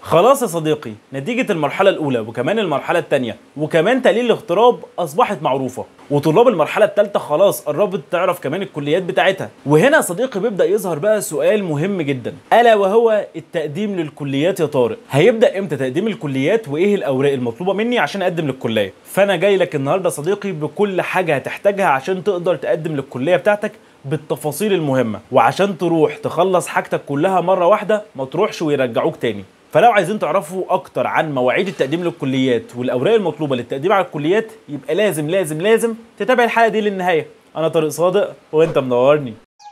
خلاص يا صديقي نتيجة المرحلة الأولى وكمان المرحلة الثانية وكمان تقليل الاغتراب أصبحت معروفة وطلاب المرحلة الثالثة خلاص قربت تعرف كمان الكليات بتاعتها وهنا يا صديقي بيبدأ يظهر بقى سؤال مهم جدا ألا وهو التقديم للكليات يا طارق هيبدأ امتى تقديم الكليات وإيه الأوراق المطلوبة مني عشان أقدم للكلية فأنا جاي لك النهاردة يا صديقي بكل حاجة هتحتاجها عشان تقدر تقدم للكلية بتاعتك بالتفاصيل المهمة وعشان تروح تخلص حاجتك كلها مرة واحدة ما تروحش ويرجعوك تاني فلو عايزين تعرفوا اكتر عن مواعيد التقديم للكليات والاوراق المطلوبه للتقديم على الكليات يبقى لازم لازم لازم تتابع الحلقه دي للنهايه انا طارق صادق وانت منورني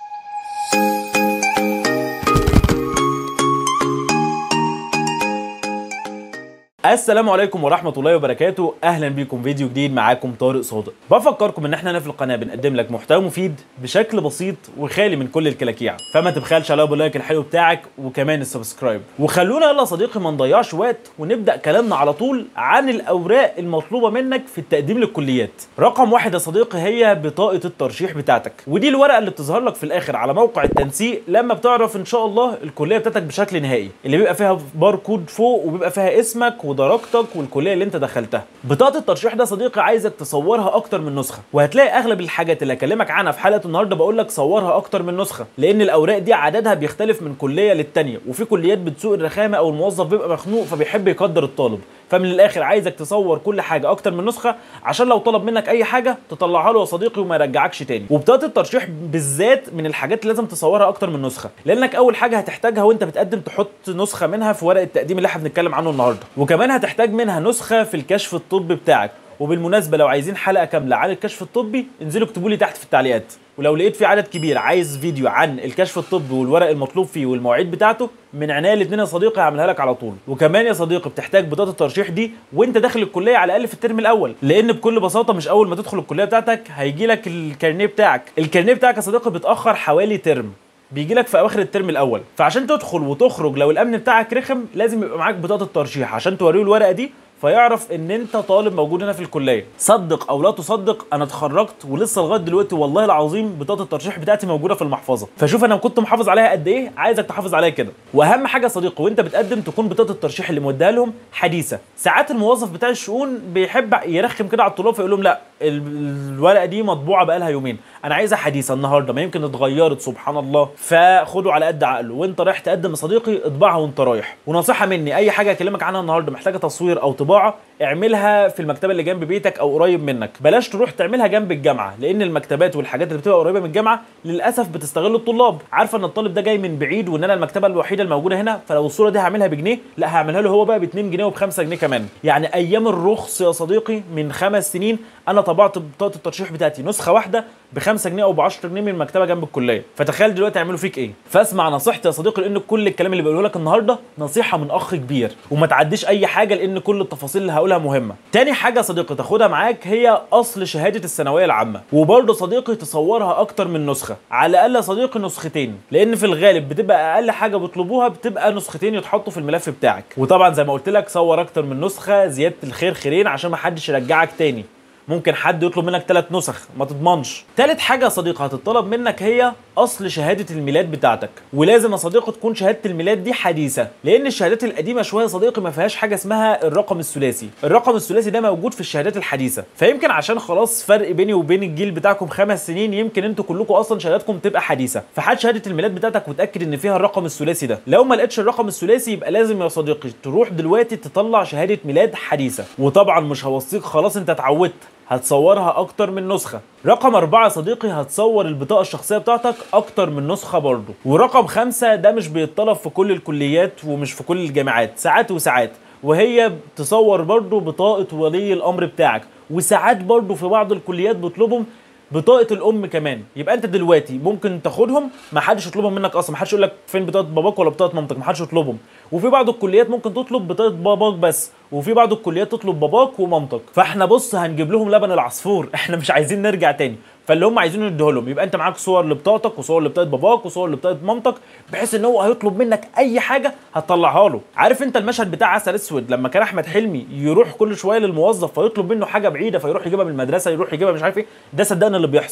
السلام عليكم ورحمة الله وبركاته، أهلا بيكم فيديو جديد معاكم طارق صادق. بفكركم إن إحنا هنا في القناة بنقدم لك محتوى مفيد بشكل بسيط وخالي من كل الكلاكيع، فما تبخلش عليا باللايك الحلو بتاعك وكمان السبسكرايب. وخلونا يلا يا صديقي ما نضيعش وقت ونبدأ كلامنا على طول عن الأوراق المطلوبة منك في التقديم للكليات. رقم واحد يا صديقي هي بطاقة الترشيح بتاعتك، ودي الورقة اللي بتظهر لك في الآخر على موقع التنسيق لما بتعرف إن شاء الله الكلية بتاعتك بشكل نهائي، اللي بيبقى فيها باركود فوق وبيبقى فيها اسمك ودرجتك والكليه اللي انت دخلتها بطاقه الترشيح ده صديقي عايزك تصورها اكتر من نسخه وهتلاقي اغلب الحاجات اللي اكلمك عنها في حلقه النهارده بقول لك صورها اكتر من نسخه لان الاوراق دي عددها بيختلف من كليه للتانيه وفي كليات بتسوق الرخامه او الموظف بيبقى مخنوق فبيحب يقدر الطالب فمن الاخر عايزك تصور كل حاجه اكتر من نسخه عشان لو طلب منك اي حاجه تطلعها له يا صديقي وما يرجعكش تاني وبطاقه الترشيح بالذات من الحاجات اللي لازم تصورها اكتر من نسخه لانك اول حاجه هتحتاجها وانت بتقدم تحط نسخه منها في ورق التقديم اللي احنا بنتكلم عنه النهارده وكمان هتحتاج منها نسخه في الكشف الطبي بتاعك وبالمناسبه لو عايزين حلقه كامله عن الكشف الطبي انزلوا اكتبوا لي تحت في التعليقات ولو لقيت في عدد كبير عايز فيديو عن الكشف الطبي والورق المطلوب فيه والمواعيد بتاعته من عناية الاثنين يا صديقي هعملها لك على طول وكمان يا صديقي بتحتاج بطاقه الترشيح دي وانت داخل الكليه على الاقل في الترم الاول لان بكل بساطه مش اول ما تدخل الكليه بتاعتك هيجي لك الكارنيه بتاعك الكارنيه بتاعك يا صديقي بيتاخر حوالي ترم بيجي لك في اواخر الترم الاول فعشان تدخل وتخرج لو الامن بتاعك رخم لازم يبقى معاك بطاقه الترشيح عشان توريه الورقه دي فيعرف ان انت طالب موجود هنا في الكليه صدق او لا تصدق انا اتخرجت ولسه لغايه دلوقتي والله العظيم بطاقه الترشيح بتاعتي موجوده في المحفظه فشوف انا كنت محافظ عليها قد ايه عايزك تحافظ عليها كده واهم حاجه يا صديقي وانت بتقدم تكون بطاقه الترشيح اللي موديها لهم حديثه ساعات الموظف بتاع الشؤون بيحب يرخم كده على الطلاب فيقول لهم لا الورقه دي مطبوعه بقالها يومين انا عايزها حديثه النهارده ما يمكن اتغيرت سبحان الله فخده على قد عقله وانت رايح تقدم يا صديقي اطبعها وانت رايح ونصيحه مني اي حاجه اكلمك عنها النهارده محتاجه تصوير او طباعه اعملها في المكتبه اللي جنب بيتك او قريب منك بلاش تروح تعملها جنب الجامعه لان المكتبات والحاجات اللي بتبقى قريبه من الجامعه للاسف بتستغل الطلاب عارفه ان الطالب ده جاي من بعيد وان انا المكتبه الوحيده الموجوده هنا فلو الصوره دي هعملها بجنيه لا هعملها له هو بقى ب 2 جنيه وب 5 جنيه كمان يعني ايام الرخص يا صديقي من خمس سنين انا طبعت بطاقه الترشيح بتاعتي نسخه واحده ب 5 جنيه او ب 10 جنيه من المكتبه جنب الكليه فتخيل دلوقتي يعملوا فيك ايه فاسمع نصيحتي يا صديقي لان كل الكلام اللي بقوله لك النهارده نصيحه من اخ كبير وما تعديش اي حاجه لان كل التفاصيل اللي هقولها مهمه تاني حاجه يا صديقي تاخدها معاك هي اصل شهاده الثانويه العامه وبرضه صديقي تصورها اكتر من نسخه على الاقل يا صديقي نسختين لان في الغالب بتبقى اقل حاجه بيطلبوها بتبقى نسختين يتحطوا في الملف بتاعك وطبعا زي ما قلت لك صور اكتر من نسخه زياده الخير خيرين عشان ما حدش يرجعك تاني ممكن حد يطلب منك ثلاث نسخ ما تضمنش تالت حاجه يا صديقي هتطلب منك هي اصل شهاده الميلاد بتاعتك ولازم يا صديقي تكون شهاده الميلاد دي حديثه لان الشهادات القديمه شويه يا صديقي ما فيهاش حاجه اسمها الرقم الثلاثي الرقم الثلاثي ده موجود في الشهادات الحديثه فيمكن عشان خلاص فرق بيني وبين الجيل بتاعكم خمس سنين يمكن انتوا كلكم اصلا شهاداتكم تبقى حديثه فحد شهاده الميلاد بتاعتك وتاكد ان فيها الرقم الثلاثي ده لو ما لقيتش الرقم الثلاثي يبقى لازم يا صديقي تروح دلوقتي تطلع شهاده ميلاد حديثه وطبعا مش هوصيك خلاص انت اتعودت هتصورها اكتر من نسخه رقم أربعة يا صديقي هتصور البطاقة الشخصية بتاعتك أكتر من نسخة برضه ورقم خمسة ده مش بيتطلب في كل الكليات ومش في كل الجامعات ساعات وساعات وهي تصور برضه بطاقة ولي الأمر بتاعك وساعات برضه في بعض الكليات بيطلبهم بطاقه الام كمان يبقى انت دلوقتي ممكن تاخدهم ما حدش يطلبهم منك اصلا ما حدش يقول لك فين بطاقه باباك ولا بطاقه مامتك ما حدش يطلبهم وفي بعض الكليات ممكن تطلب بطاقه باباك بس وفي بعض الكليات تطلب باباك ومامتك فاحنا بص هنجيب لهم لبن العصفور احنا مش عايزين نرجع تاني فاللي هم عايزينه نديه لهم يبقى انت معاك صور لبطاقتك وصور لبطاقه باباك وصور لبطاقه مامتك بحيث ان هو هيطلب منك اي حاجه هتطلعها له عارف انت المشهد بتاع عسل اسود لما كان احمد حلمي يروح كل شويه للموظف فيطلب منه حاجه بعيده فيروح يجيبها من المدرسه يروح يجيبها مش عارف ايه ده صدقني اللي بيحصل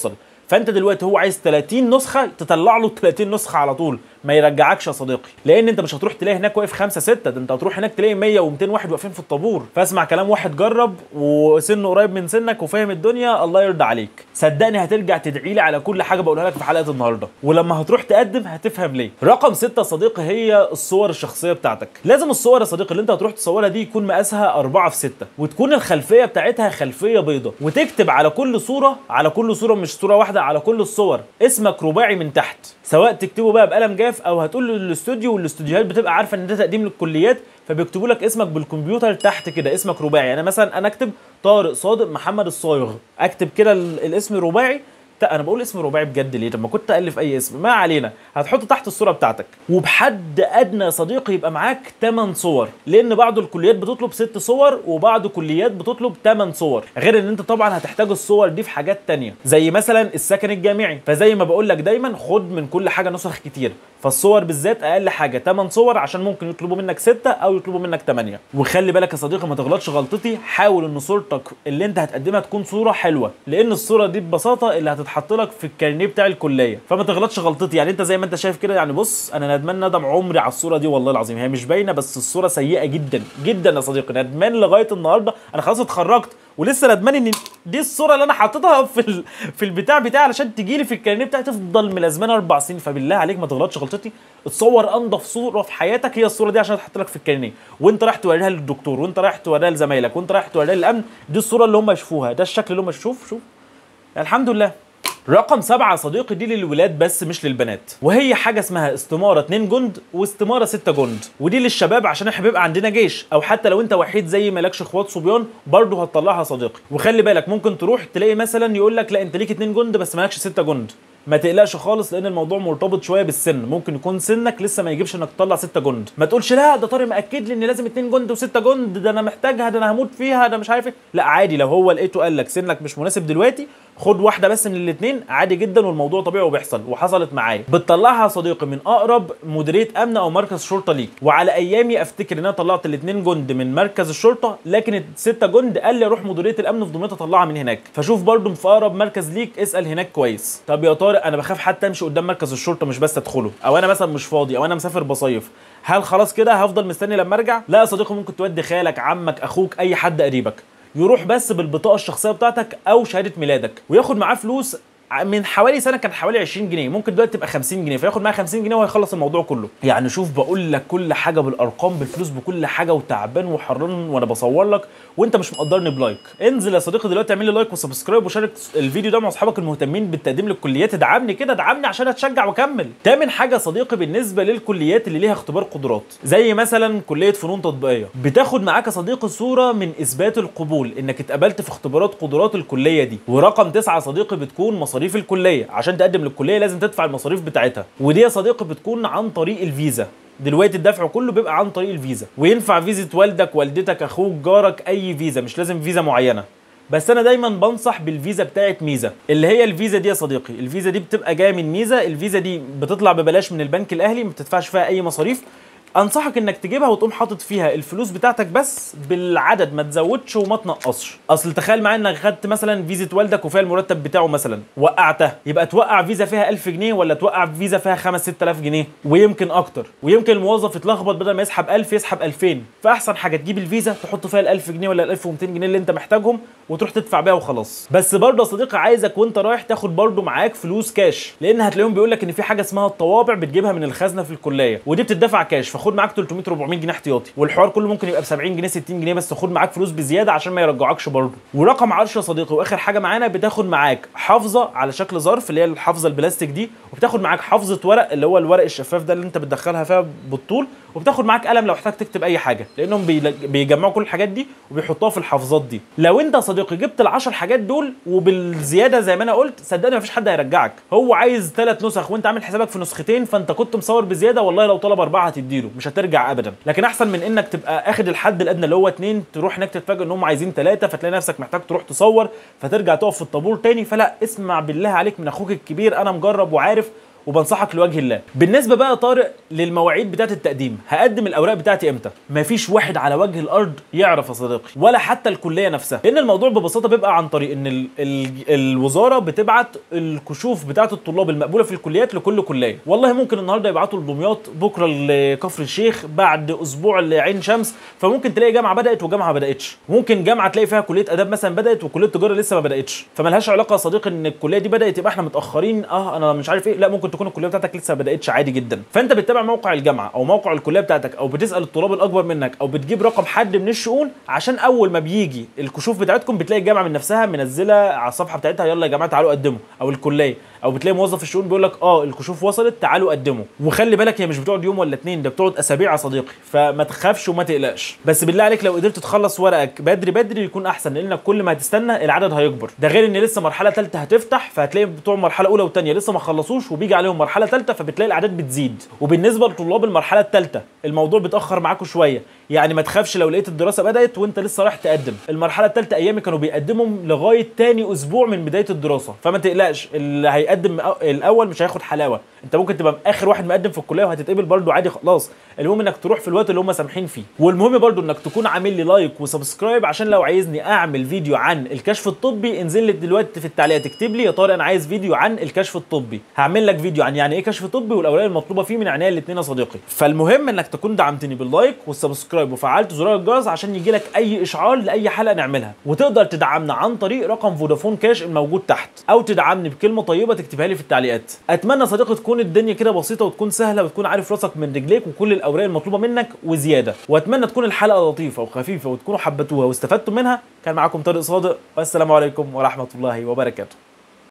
فانت دلوقتي هو عايز 30 نسخه تطلع له 30 نسخه على طول ما يرجعكش يا صديقي لان انت مش هتروح تلاقي هناك واقف خمسة ستة ده انت هتروح هناك تلاقي 100 و200 واحد واقفين في الطابور فاسمع كلام واحد جرب وسنه قريب من سنك وفاهم الدنيا الله يرضى عليك صدقني هترجع تدعي لي على كل حاجه بقولها لك في حلقه النهارده ولما هتروح تقدم هتفهم ليه رقم ستة يا صديقي هي الصور الشخصيه بتاعتك لازم الصور يا صديقي اللي انت هتروح تصورها دي يكون مقاسها 4 في 6 وتكون الخلفيه بتاعتها خلفيه بيضاء وتكتب على كل صوره على كل صوره مش صوره واحده على كل الصور اسمك رباعي من تحت سواء تكتبه بقى بقلم جاف او هتقول للاستوديو والاستوديوهات بتبقى عارفه ان ده تقديم للكليات فبيكتبوا لك اسمك بالكمبيوتر تحت كده اسمك رباعي يعني مثلا انا اكتب طارق صادق محمد الصايغ اكتب كده ال- الاسم رباعي لا انا بقول اسم رباعي بجد ليه طب ما كنت الف اي اسم ما علينا هتحطه تحت الصوره بتاعتك وبحد ادنى يا صديقي يبقى معاك 8 صور لان بعض الكليات بتطلب 6 صور وبعض الكليات بتطلب 8 صور غير ان انت طبعا هتحتاج الصور دي في حاجات تانية زي مثلا السكن الجامعي فزي ما بقول لك دايما خد من كل حاجه نسخ كتير فالصور بالذات اقل حاجه 8 صور عشان ممكن يطلبوا منك 6 او يطلبوا منك 8 وخلي بالك يا صديقي ما تغلطش غلطتي حاول ان صورتك اللي انت هتقدمها تكون صوره حلوه لان الصوره دي ببساطه اللي هتتحط لك في الكارنيه بتاع الكليه فما تغلطش غلطتي يعني انت زي ما انت شايف كده يعني بص انا ندمان ندم عمري على الصوره دي والله العظيم هي مش باينه بس الصوره سيئه جدا جدا يا صديقي ندمان لغايه النهارده انا خلاص اتخرجت ولسه ندمان ان دي الصوره اللي انا حاططها في ال... في البتاع بتاعي علشان تجي لي في الكارنيه بتاعي تفضل ملازمانه اربع سنين فبالله عليك ما تغلطش غلطتي اتصور انضف صوره في حياتك هي الصوره دي عشان تحط لك في الكارنيه وانت رايح توريها للدكتور وانت رايح توريها لزمايلك وانت رايح توريها للامن دي الصوره اللي هم يشوفوها ده الشكل اللي هم شوف شوف الحمد لله رقم سبعة يا صديقي دي للولاد بس مش للبنات وهي حاجة اسمها استمارة 2 جند واستمارة 6 جند ودي للشباب عشان احنا بيبقى عندنا جيش او حتى لو انت وحيد زي مالكش اخوات صبيان برضه هتطلعها يا صديقي وخلي بالك ممكن تروح تلاقي مثلا يقول لك لا انت ليك 2 جند بس مالكش 6 جند ما تقلقش خالص لان الموضوع مرتبط شويه بالسن ممكن يكون سنك لسه ما يجيبش انك تطلع 6 جند ما تقولش لا ده طارق مأكد لي ان لازم 2 جند و6 جند ده انا محتاجها ده انا هموت فيها ده مش عارف ايه لا عادي لو هو لقيته قال لك سنك مش مناسب دلوقتي خد واحده بس من الاثنين عادي جدا والموضوع طبيعي وبيحصل وحصلت معايا بتطلعها يا صديقي من اقرب مديريه امن او مركز شرطه ليك وعلى ايامي افتكر ان انا طلعت الاثنين جند من مركز الشرطه لكن الستة جند قال لي اروح مديريه الامن في دمياط اطلعها من هناك فشوف برضو في اقرب مركز ليك اسال هناك كويس طب يا طارق انا بخاف حتى امشي قدام مركز الشرطه مش بس ادخله او انا مثلا مش فاضي او انا مسافر بصيف هل خلاص كده هفضل مستني لما ارجع لا يا صديقي ممكن تودي خالك عمك اخوك اي حد قريبك يروح بس بالبطاقه الشخصيه بتاعتك او شهاده ميلادك وياخد معاه فلوس من حوالي سنه كان حوالي 20 جنيه ممكن دلوقتي تبقى 50 جنيه فياخد معاه 50 جنيه وهيخلص الموضوع كله يعني شوف بقول لك كل حاجه بالارقام بالفلوس بكل حاجه وتعبان وحران وانا بصور لك وانت مش مقدرني بلايك انزل يا صديقي دلوقتي اعمل لي لايك وسبسكرايب وشارك الفيديو ده مع اصحابك المهتمين بالتقديم للكليات ادعمني كده ادعمني عشان اتشجع واكمل تامن حاجه يا صديقي بالنسبه للكليات اللي ليها اختبار قدرات زي مثلا كليه فنون تطبيقيه بتاخد معاك يا صديقي صوره من اثبات القبول انك اتقبلت في اختبارات قدرات الكليه دي ورقم تسعة يا صديقي بتكون مصاريف الكليه عشان تقدم للكليه لازم تدفع المصاريف بتاعتها ودي يا صديقي بتكون عن طريق الفيزا دلوقتي الدفع كله بيبقى عن طريق الفيزا وينفع فيزا والدك والدتك اخوك جارك اي فيزا مش لازم فيزا معينه بس انا دايما بنصح بالفيزا بتاعت ميزه اللي هي الفيزا دي يا صديقي الفيزا دي بتبقى جايه من ميزه الفيزا دي بتطلع ببلاش من البنك الاهلي ما بتدفعش فيها اي مصاريف انصحك انك تجيبها وتقوم حاطط فيها الفلوس بتاعتك بس بالعدد ما تزودش وما تنقصش اصل تخيل معايا انك خدت مثلا فيزا والدك وفيها المرتب بتاعه مثلا وقعتها يبقى توقع فيزا فيها 1000 جنيه ولا توقع فيزا فيها 5 6000 جنيه ويمكن اكتر ويمكن الموظف يتلخبط بدل ما يسحب 1000 يسحب 2000 فاحسن حاجه تجيب الفيزا تحط فيها ال 1000 جنيه ولا ال 1200 جنيه اللي انت محتاجهم وتروح تدفع بيها وخلاص بس برضه يا صديقي عايزك وانت رايح تاخد برضه معاك فلوس كاش لان هتلاقيهم بيقول لك ان في حاجه اسمها الطوابع بتجيبها من الخزنه في الكليه ودي بتدفع كاش فخد معاك 300 400 جنيه احتياطي والحوار كله ممكن يبقى ب 70 جنيه 60 جنيه بس خد معاك فلوس بزياده عشان ما يرجعكش برضه ورقم 10 يا صديقي واخر حاجه معانا بتاخد معاك حافظه على شكل ظرف اللي هي الحافظه البلاستيك دي وبتاخد معاك حافظه ورق اللي هو الورق الشفاف ده اللي انت بتدخلها فيها بالطول وبتاخد معاك قلم لو احتاج تكتب اي حاجه لانهم بيلج- بيجمعوا كل الحاجات دي وبيحطوها في الحافظات دي لو انت يا صديقي جبت العشر حاجات دول وبالزياده زي ما انا قلت صدقني مفيش حد هيرجعك هو عايز ثلاث نسخ وانت عامل حسابك في نسختين فانت كنت مصور بزياده والله لو طلب اربعه هتديله مش هترجع ابدا لكن احسن من انك تبقى اخد الحد الادنى اللي هو اتنين تروح هناك تتفاجئ ان هم عايزين ثلاثه فتلاقي نفسك محتاج تروح تصور فترجع تقف في الطابور تاني فلا اسمع بالله عليك من اخوك الكبير انا مجرب وعارف وبنصحك لوجه الله بالنسبه بقى يا طارق للمواعيد بتاعه التقديم هقدم الاوراق بتاعتي امتى مفيش واحد على وجه الارض يعرف يا صديقي ولا حتى الكليه نفسها لان الموضوع ببساطه بيبقى عن طريق ان ال ال الوزاره بتبعت الكشوف بتاعه الطلاب المقبوله في الكليات لكل كليه والله ممكن النهارده يبعتوا لدمياط بكره لكفر الشيخ بعد اسبوع لعين شمس فممكن تلاقي جامعه بدات وجامعه ما بداتش ممكن جامعه تلاقي فيها كليه اداب مثلا بدات وكليه تجاره لسه ما بداتش فملهاش علاقه يا صديقي ان الكليه دي بدات يبقى احنا متاخرين اه انا مش عارف ايه لا ممكن تكون الكليه بتاعتك لسه ما بداتش عادي جدا فانت بتتابع موقع الجامعه او موقع الكليه بتاعتك او بتسال الطلاب الاكبر منك او بتجيب رقم حد من الشؤون عشان اول ما بيجي الكشوف بتاعتكم بتلاقي الجامعه من نفسها منزله على الصفحه بتاعتها يلا يا جماعه تعالوا قدموا او الكليه او بتلاقي موظف الشؤون بيقول لك اه الكشوف وصلت تعالوا قدموا وخلي بالك هي مش بتقعد يوم ولا اتنين ده بتقعد اسابيع يا صديقي فما تخافش وما تقلقش بس بالله عليك لو قدرت تخلص ورقك بدري بدري يكون احسن لانك كل ما هتستنى العدد هيكبر ده غير ان لسه مرحله ثالثه هتفتح فهتلاقي بتوع مرحله اولى وثانيه لسه ما خلصوش وبيجي عليهم مرحله ثالثه فبتلاقي الاعداد بتزيد وبالنسبه لطلاب المرحله الثالثه الموضوع بيتاخر معاكم شويه يعني ما تخافش لو لقيت الدراسه بدات وانت لسه رايح تقدم المرحله الثالثه ايامي كانوا بيقدموا لغايه تاني اسبوع من بدايه الدراسه فما تقلقش اللي هيقدم الاول مش هياخد حلاوه انت ممكن تبقى اخر واحد مقدم في الكليه وهتتقبل برده عادي خلاص المهم انك تروح في الوقت اللي هم سامحين فيه والمهم برده انك تكون عامل لي لايك وسبسكرايب عشان لو عايزني اعمل فيديو عن الكشف الطبي انزل لي دلوقتي في التعليقات اكتب لي يا طارق انا عايز فيديو عن الكشف الطبي هعمل لك فيديو عن يعني ايه كشف طبي والاوراق المطلوبه فيه من عينيا الاثنين يا صديقي فالمهم انك تكون دعمتني باللايك والسبسكرايب وفعلت زرار الجرس عشان يجي لك اي اشعار لاي حلقه نعملها وتقدر تدعمنا عن طريق رقم فودافون كاش الموجود تحت او تدعمني بكلمه طيبه تكتبها لي في التعليقات اتمنى صديقي تكون الدنيا كده بسيطه وتكون سهله وتكون عارف راسك من رجليك وكل الاوراق المطلوبه منك وزياده واتمنى تكون الحلقه لطيفه وخفيفه وتكونوا حبيتوها واستفدتوا منها كان معاكم طارق صادق والسلام عليكم ورحمه الله وبركاته